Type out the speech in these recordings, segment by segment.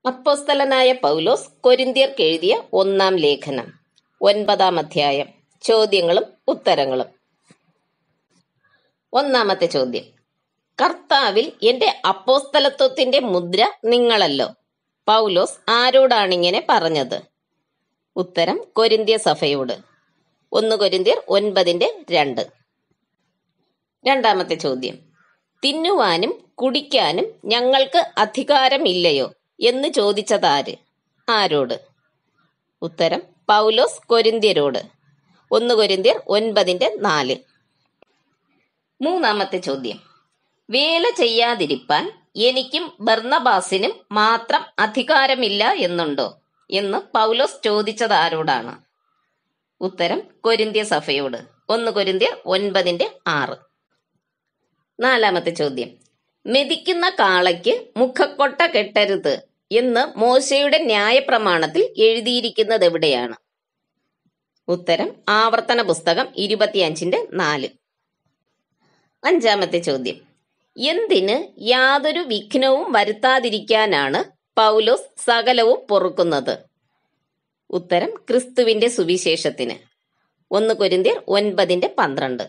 അപ്പോസ്തലനായ പൗലോസ് കൊരിന്ത്യർക്ക് എഴുതിയ ഒന്നാം ലേഖനം ഒൻപതാം അധ്യായം ചോദ്യങ്ങളും ഉത്തരങ്ങളും ഒന്നാമത്തെ ചോദ്യം കർത്താവിൽ എന്റെ അപ്പോസ്തലത്വത്തിന്റെ മുദ്ര നിങ്ങളല്ലോ പൗലോസ് ആരോടാണിങ്ങനെ പറഞ്ഞത് ഉത്തരം കൊരിന്ത്യ സഭയോട് ഒന്ന് കൊരിന്ത്യർ ഒൻപതിന്റെ രണ്ട് രണ്ടാമത്തെ ചോദ്യം തിന്നുവാനും കുടിക്കാനും ഞങ്ങൾക്ക് അധികാരമില്ലയോ എന്ന് ചോദിച്ചതാര് ആരോട് ഉത്തരം പൗലോസ് കൊരിന്ത്യരോട് ഒന്ന് കൊരിന്ത്യർ ഒൻപതിന്റെ നാല് മൂന്നാമത്തെ ചോദ്യം വേല ചെയ്യാതിരിപ്പാൻ എനിക്കും ബർണബാസിനും മാത്രം അധികാരമില്ല എന്നുണ്ടോ എന്ന് പൗലോസ് ചോദിച്ചത് ആരോടാണ് ഉത്തരം കൊരിന്ത്യ സഭയോട് ഒന്ന് കൊരിന്ത്യർ ഒൻപതിന്റെ ആറ് നാലാമത്തെ ചോദ്യം മെതിക്കുന്ന കാളയ്ക്ക് മുഖക്കൊട്ട കെട്ടരുത് എന്ന് മോശയുടെ ന്യായപ്രമാണത്തിൽ എഴുതിയിരിക്കുന്നത് എവിടെയാണ് ഉത്തരം ആവർത്തന പുസ്തകം ഇരുപത്തിയഞ്ചിന്റെ നാല് അഞ്ചാമത്തെ ചോദ്യം എന്തിന് യാതൊരു വിഘ്നവും വരുത്താതിരിക്കാനാണ് പൗലോസ് സകലവും പൊറുക്കുന്നത് ഉത്തരം ക്രിസ്തുവിന്റെ സുവിശേഷത്തിന് ഒന്ന് കൊരിന്ത്യർ ഒൻപതിന്റെ പന്ത്രണ്ട്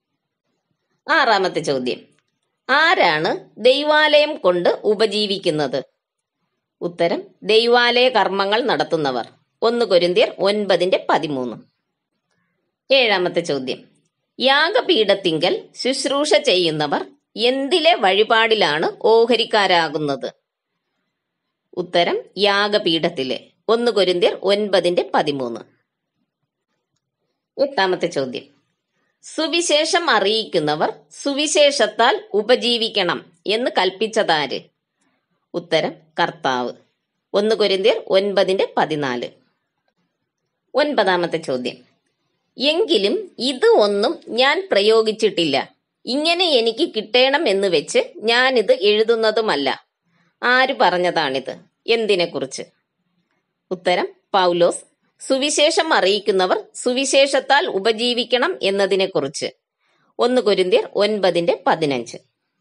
ആറാമത്തെ ചോദ്യം ആരാണ് ദൈവാലയം കൊണ്ട് ഉപജീവിക്കുന്നത് ഉത്തരം ദൈവാലയ കർമ്മങ്ങൾ നടത്തുന്നവർ ഒന്ന് കൊരിന്ത്യർ ഒൻപതിന്റെ പതിമൂന്ന് ഏഴാമത്തെ ചോദ്യം യാഗപീഠത്തിങ്കൽ ശുശ്രൂഷ ചെയ്യുന്നവർ എന്തിലെ വഴിപാടിലാണ് ഓഹരിക്കാരാകുന്നത് ഉത്തരം യാഗപീഠത്തിലെ ഒന്ന് കൊരിന്ത്യർ ഒൻപതിന്റെ പതിമൂന്ന് എട്ടാമത്തെ ചോദ്യം സുവിശേഷം അറിയിക്കുന്നവർ സുവിശേഷത്താൽ ഉപജീവിക്കണം എന്ന് കൽപ്പിച്ചതാര് ഉത്തരം കർത്താവ് ഒന്ന് കൊരിന്ത്യർ ഒൻപതിന്റെ പതിനാല് ഒൻപതാമത്തെ ചോദ്യം എങ്കിലും ഇത് ഒന്നും ഞാൻ പ്രയോഗിച്ചിട്ടില്ല ഇങ്ങനെ എനിക്ക് കിട്ടണം എന്ന് വെച്ച് ഞാനിത് എഴുതുന്നതുമല്ല ആര് പറഞ്ഞതാണിത് എന്തിനെക്കുറിച്ച് ഉത്തരം പൗലോസ് സുവിശേഷം അറിയിക്കുന്നവർ സുവിശേഷത്താൽ ഉപജീവിക്കണം എന്നതിനെക്കുറിച്ച് ഒന്ന് കൊരിന്ത്യർ ഒൻപതിന്റെ പതിനഞ്ച്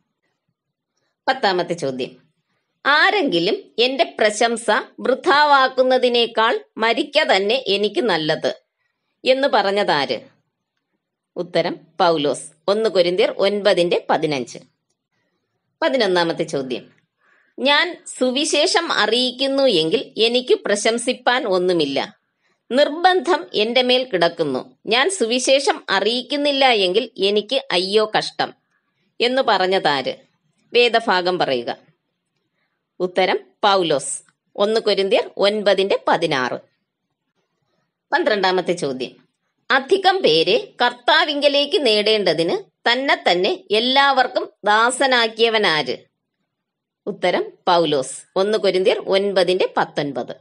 പത്താമത്തെ ചോദ്യം ആരെങ്കിലും എന്റെ പ്രശംസ വൃഥാവാക്കുന്നതിനേക്കാൾ മരിക്ക തന്നെ എനിക്ക് നല്ലത് എന്ന് പറഞ്ഞതാര് ഉത്തരം പൗലോസ് ഒന്ന് കൊരിന്ത്യർ ഒൻപതിന്റെ പതിനഞ്ച് പതിനൊന്നാമത്തെ ചോദ്യം ഞാൻ സുവിശേഷം അറിയിക്കുന്നു എങ്കിൽ എനിക്ക് പ്രശംസിപ്പാൻ ഒന്നുമില്ല നിർബന്ധം എന്റെ മേൽ കിടക്കുന്നു ഞാൻ സുവിശേഷം അറിയിക്കുന്നില്ല എങ്കിൽ എനിക്ക് അയ്യോ കഷ്ടം എന്ന് പറഞ്ഞതാര് വേദഭാഗം പറയുക ഉത്തരം പൗലോസ് ഒന്ന് കൊരിന്ത്യർ ഒൻപതിന്റെ പതിനാറ് പന്ത്രണ്ടാമത്തെ ചോദ്യം അധികം പേരെ കർത്താവിങ്കലേക്ക് നേടേണ്ടതിന് തന്നെ തന്നെ എല്ലാവർക്കും ദാസനാക്കിയവനാര് ഉത്തരം പൗലോസ് ഒന്ന് കൊരിന്ത്യർ ഒൻപതിന്റെ പത്തൊൻപത്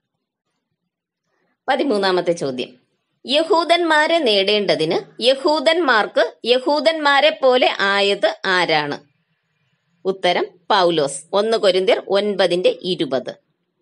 പതിമൂന്നാമത്തെ ചോദ്യം യഹൂദന്മാരെ നേടേണ്ടതിന് യഹൂദന്മാർക്ക് യഹൂദന്മാരെ പോലെ ആയത് ആരാണ് ഉത്തരം പൗലോസ് ഒന്ന് കൊരിന്ത്യർ ഒൻപതിന്റെ ഇരുപത്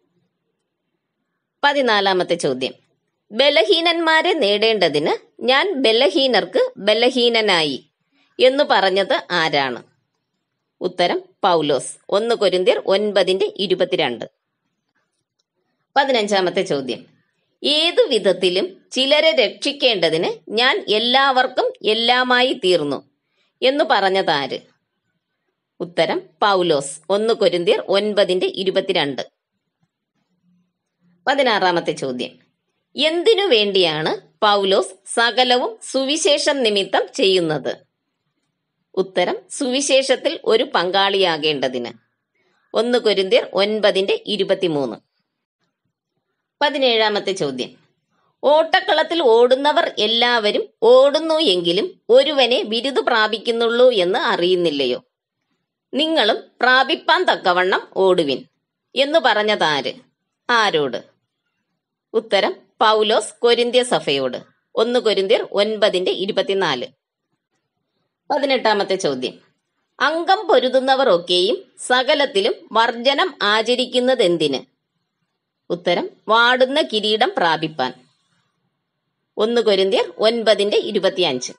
പതിനാലാമത്തെ ചോദ്യം ബലഹീനന്മാരെ നേടേണ്ടതിന് ഞാൻ ബലഹീനർക്ക് ബലഹീനനായി എന്ന് പറഞ്ഞത് ആരാണ് ഉത്തരം പൗലോസ് ഒന്ന് കൊരിന്ത്യർ ഒൻപതിന്റെ ഇരുപത്തിരണ്ട് പതിനഞ്ചാമത്തെ ചോദ്യം ഏതു വിധത്തിലും ചിലരെ രക്ഷിക്കേണ്ടതിന് ഞാൻ എല്ലാവർക്കും എല്ലാമായി തീർന്നു എന്ന് പറഞ്ഞതാര് ഉത്തരം പൗലോസ് ഒന്ന് കൊരിന്ത്യർ ഒൻപതിന്റെ ഇരുപത്തിരണ്ട് പതിനാറാമത്തെ ചോദ്യം എന്തിനു വേണ്ടിയാണ് പൗലോസ് സകലവും സുവിശേഷം നിമിത്തം ചെയ്യുന്നത് ഉത്തരം സുവിശേഷത്തിൽ ഒരു പങ്കാളിയാകേണ്ടതിന് ഒന്ന് കൊരിന്ത്യർ ഒൻപതിന്റെ ഇരുപത്തിമൂന്ന് പതിനേഴാമത്തെ ചോദ്യം ഓട്ടക്കളത്തിൽ ഓടുന്നവർ എല്ലാവരും ഓടുന്നു എങ്കിലും ഒരുവനെ ബിരുദ് പ്രാപിക്കുന്നുള്ളൂ എന്ന് അറിയുന്നില്ലയോ നിങ്ങളും പ്രാപിപ്പാൻ തക്കവണ്ണം ഓടുവിൻ എന്ന് പറഞ്ഞതാര് ആരോട് ഉത്തരം പൗലോസ് കൊരിന്ത്യ സഭയോട് ഒന്ന് കൊരിന്ത്യർ ഒൻപതിന്റെ ഇരുപത്തിനാല് പതിനെട്ടാമത്തെ ചോദ്യം അംഗം പൊരുതുന്നവർ ഒക്കെയും സകലത്തിലും വർജനം ആചരിക്കുന്നതെന്തിന് ഉത്തരം വാടുന്ന കിരീടം പ്രാപിപ്പാൻ ഒന്ന് കൊരിന്ത്യർ ഒൻപതിന്റെ ഇരുപത്തിയഞ്ച്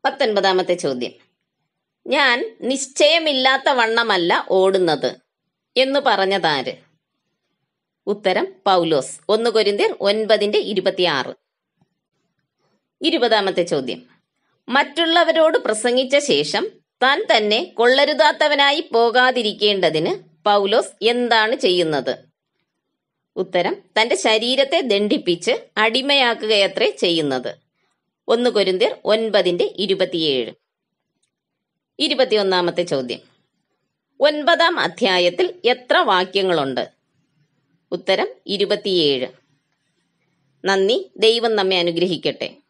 പത്തൊൻപതാമത്തെ ചോദ്യം ഞാൻ നിശ്ചയമില്ലാത്ത വണ്ണമല്ല ഓടുന്നത് എന്ന് പറഞ്ഞതാര് ഉത്തരം പൗലോസ് ഒന്ന് കൊരിന്തിയർ ഒൻപതിന്റെ ഇരുപത്തിയാറ് ഇരുപതാമത്തെ ചോദ്യം മറ്റുള്ളവരോട് പ്രസംഗിച്ച ശേഷം താൻ തന്നെ കൊള്ളരുതാത്തവനായി പോകാതിരിക്കേണ്ടതിന് പൗലോസ് എന്താണ് ചെയ്യുന്നത് ഉത്തരം തന്റെ ശരീരത്തെ ദണ്ഡിപ്പിച്ച് അടിമയാക്കുകയത്രേ ചെയ്യുന്നത് ഒന്ന് കൊരിന്തിയർ ഒൻപതിന്റെ ഇരുപത്തിയേഴ് ഇരുപത്തിയൊന്നാമത്തെ ചോദ്യം ഒൻപതാം അധ്യായത്തിൽ എത്ര വാക്യങ്ങളുണ്ട് ഉത്തരം ഇരുപത്തിയേഴ് നന്ദി ദൈവം നമ്മെ അനുഗ്രഹിക്കട്ടെ